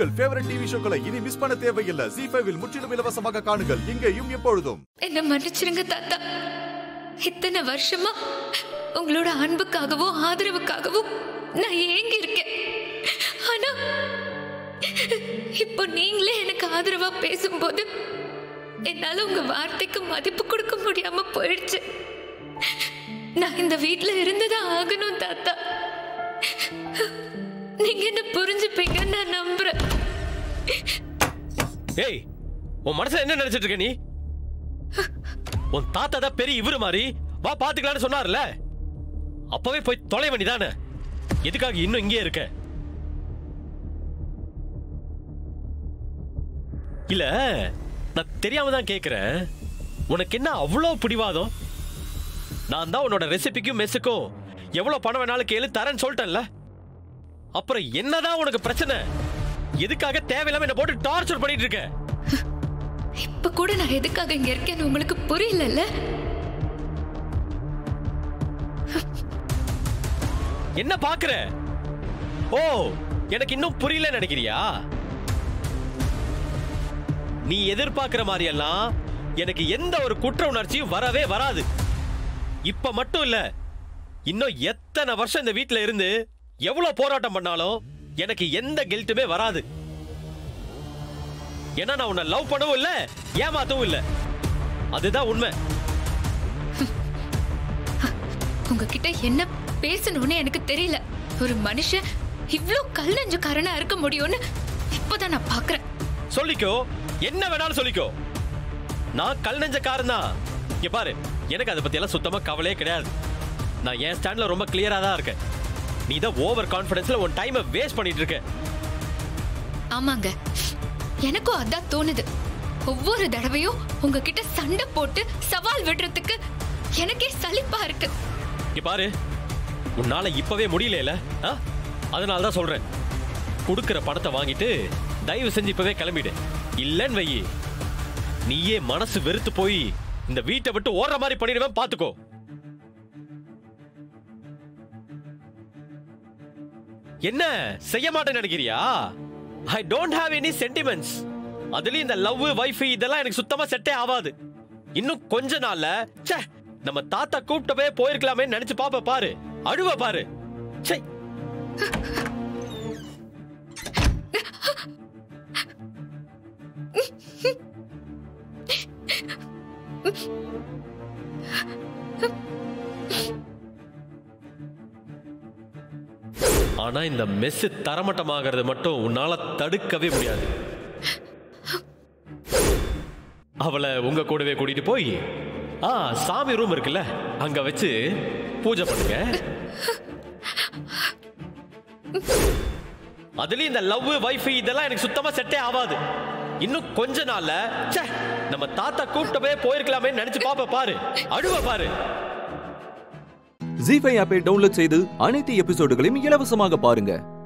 உங்கள் favourite TV ஷோக்களை இனி miss பண்ண தேவையில்லை ஜி ஃபைவில் முற்றிலும் இலவசமாக காணுங்கள் இங்கேயும் எப்பொழுதும் என்ன மன்னிச்சிருங்க தாத்தா இத்தனை வருஷமா உங்களோட அன்புக்காகவும் ஆதரவுக்காகவும் நான் ஏங்கி இருக்கேன் ஆனா இப்போ நீங்களே எனக்கு ஆதரவா பேசும்போது என்னால உங்க வார்த்தைக்கு மதிப்பு கொடுக்க முடியாம போயிடுச்சு நான் இந்த வீட்ல இருந்துதான் ஆகணும் தாத்தா நீங்க என்ன புரிஞ்சுப்பீங்கன்னு நான் நம்புறேன் ஏய் உன் மனசுல என்ன நினைச்சிட்டு இருக்க நீ உன் தாத்தா தான் பெரிய இவரு மாதிரி வா பாத்துக்கலாம்னு சொன்னார்ல அப்பவே போய் தொலை வேண்டிதானே எதுக்காக இன்னும் இங்கே இருக்க இல்ல நான் தெரியாம தான் கேக்குறேன் உனக்கு என்ன அவ்வளோ பிடிவாதம் நான் தான் உன்னோட ரெசிபிக்கும் மெஸ்ஸுக்கும் எவ்வளவு பணம் வேணாலும் கேளு தரேன்னு சொல்லிட்டேன்ல அப்புறம் என்னதான் உனக்கு பிரச்சனை எதுக்காக தேவையில்லாம என்ன போட்டு டார்ச்சர் பண்ணிட்டு இருக்க இப்ப கூட நான் எதுக்காக இங்க இருக்கேன்னு உங்களுக்கு புரியலல்ல என்ன பாக்குற ஓ எனக்கு இன்னும் புரியல நினைக்கிறியா நீ எதிர்பார்க்கிற மாதிரி எல்லாம் எனக்கு எந்த ஒரு குற்ற உணர்ச்சியும் வரவே வராது இப்ப மட்டும் இல்ல இன்னும் எத்தனை வருஷம் இந்த வீட்ல இருந்து எவ்வளவு போராட்டம் பண்ணாலும் எனக்கு எந்த கில்ட்டுமே வராது ஏன்னா நான் உன்னை லவ் பண்ணவும் இல்ல ஏமாத்தவும் இல்ல அதுதான் உண்மை உங்ககிட்ட என்ன பேசணும்னு எனக்கு தெரியல ஒரு மனுஷன் இவ்ளோ கல் நெஞ்சுக்காரனா இருக்க முடியும்னு இப்போதான் நான் பாக்குறேன் சொல்லிக்கோ என்ன வேணாலும் சொல்லிக்கோ நான் கல் நெஞ்சக்காரன் தான் இங்க பாரு எனக்கு அதை பத்தி எல்லாம் சுத்தமா கவலையே கிடையாது நான் என் ஸ்டாண்ட்ல ரொம்ப கிளியரா தான் இருக்கேன் நீ தான் ஓவர் கான்ஃபிடன்ஸ்ல உன் டைமை வேஸ்ட் பண்ணிட்டு இருக்க ஆமாங்க எனக்கும் அதான் தோணுது ஒவ்வொரு தடவையும் உங்ககிட்ட சண்டை போட்டு சவால் விடுறதுக்கு எனக்கே சலிப்பா இருக்கு இங்க பாரு உன்னால இப்பவே முடியல அதனால தான் சொல்றேன் கொடுக்கிற பணத்தை வாங்கிட்டு தயவு செஞ்சு இப்பவே கிளம்பிடு இல்லன்னு வையி நீயே மனசு வெறுத்து போய் இந்த வீட்டை விட்டு ஓடுற மாதிரி பண்ணிடுவேன் பாத்துக்கோ என்ன செய்ய மாட்டேன்னு நினைக்கிறியா I don't have any sentiments அதுலயும் இந்த லவ் வைஃப் இதெல்லாம் எனக்கு சுத்தமா செட்டே ஆகாது இன்னும் கொஞ்ச நாள்ல ச்சே நம்ம தாத்தா கூப்பிட்டவே போயிருக்கலாமே நினைச்சு பாப்ப பாரு அழுவ பாரு ச்சே ஆனா இந்த மெஸ் தரமட்டமாகிறது மட்டும் உன்னால தடுக்கவே முடியாது அவளை உங்க கூடவே கூட்டிட்டு போய் ஆ சாமி ரூம் இருக்குல்ல அங்க வச்சு பூஜை பண்ணுங்க அதுலயும் இந்த லவ் வைஃப் இதெல்லாம் எனக்கு சுத்தமா செட்டே ஆகாது இன்னும் கொஞ்ச நாள்ல ச்சே நம்ம தாத்தா கூப்பிட்டவே போயிருக்கலாமே நினைச்சு பாப்ப பாரு அழுவ பாரு ஜி ஃபைவ் ஆப்பை டவுன்லோட் செய்து அனைத்து எபிசோடுகளையும் இலவசமாக பாருங்க